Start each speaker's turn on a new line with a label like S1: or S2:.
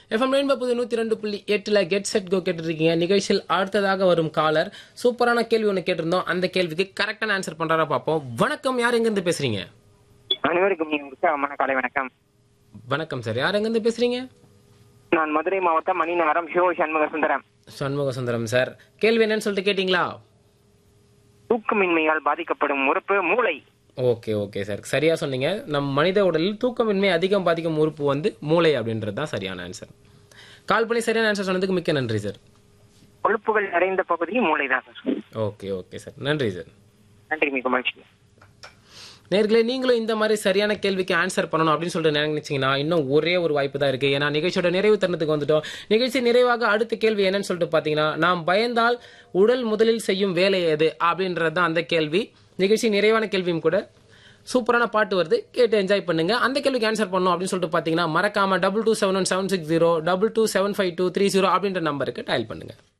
S1: FM rainbow புது நூத்தி ரெண்டு புள்ளி எட்டுல கெட் செட் கோ கேட்டுருக்கீங்க நிகழ்ச்சியில் அடுத்ததாக வரும் காலர் சூப்பரான கேள்வி ஒன்று கேட்டிருந்தோம் அந்த கேள்விக்கு கரெக்டான ஆன்சர் பண்றாரா பார்ப்போம் வணக்கம் யார் எங்க இருந்து பேசுறீங்க
S2: அனைவருக்கும் என் உற்சாகமான காலை வணக்கம்
S1: வணக்கம் சார் யார் எங்க இருந்து பேசுறீங்க
S2: நான் மதுரை மாவட்டம் மணிநகரம் சிவ சண்முக சுந்தரம்
S1: சண்முக சுந்தரம் சார் கேள்வி என்னன்னு சொல்லிட்டு கேட்டிங்களா
S2: தூக்கமின்மையால் பாதிக்கப்படும் உறுப்பு மூளை
S1: ஓகே ஓகே சார் சரியா சொன்னீங்க நம் மனித உடலில் தூக்கமின்மை அதிகம் பாதிக்கும் உறுப்பு வந்து மூளை அப்படின்றது தான் சரியான ஆன்சர் கால் பண்ணி சரியான ஆன்சர் சொன்னதுக்கு மிக்க நன்றி சார்
S2: கொழுப்புகள் நிறைந்த பகுதி மூளை தான் சார்
S1: ஓகே ஓகே சார் நன்றி சார்
S2: நன்றி மிக மகிழ்ச்சி
S1: நேர்களே நீங்களும் இந்த மாதிரி சரியான கேள்விக்கு ஆன்சர் பண்ணணும் அப்படின்னு சொல்லிட்டு நினைச்சீங்கன்னா இன்னும் ஒரே ஒரு வாய்ப்பு தான் இருக்கு ஏன்னா நிகழ்ச்சியோட நிறைவு தருணத்துக்கு வந்துட்டோம் நிகழ்ச்சி நிறைவாக அடுத்த கேள்வி என்னன்னு சொல்லிட்டு பாத்தீங்கன்னா நாம் பயந்தால் உடல் முதலில் செய்யும் வேலை எது அப்படின்றது தான் அந்த கேள்வி நிகழ்ச்சி நிறைவான கேள்வியும் கூட சூப்பரான பாட்டு வருது கேட்டு என்ஜாய் பண்ணுங்க அந்த கேள்விக்கு ஆன்சர் பண்ணணும் அப்படின்னு சொல்லிட்டு பாத்தீங்கன்னா மறக்காம double two seven one seven six zero double two seven five two three zero அப்படின்ற நம்பருக்கு டயல் பண்ணுங்க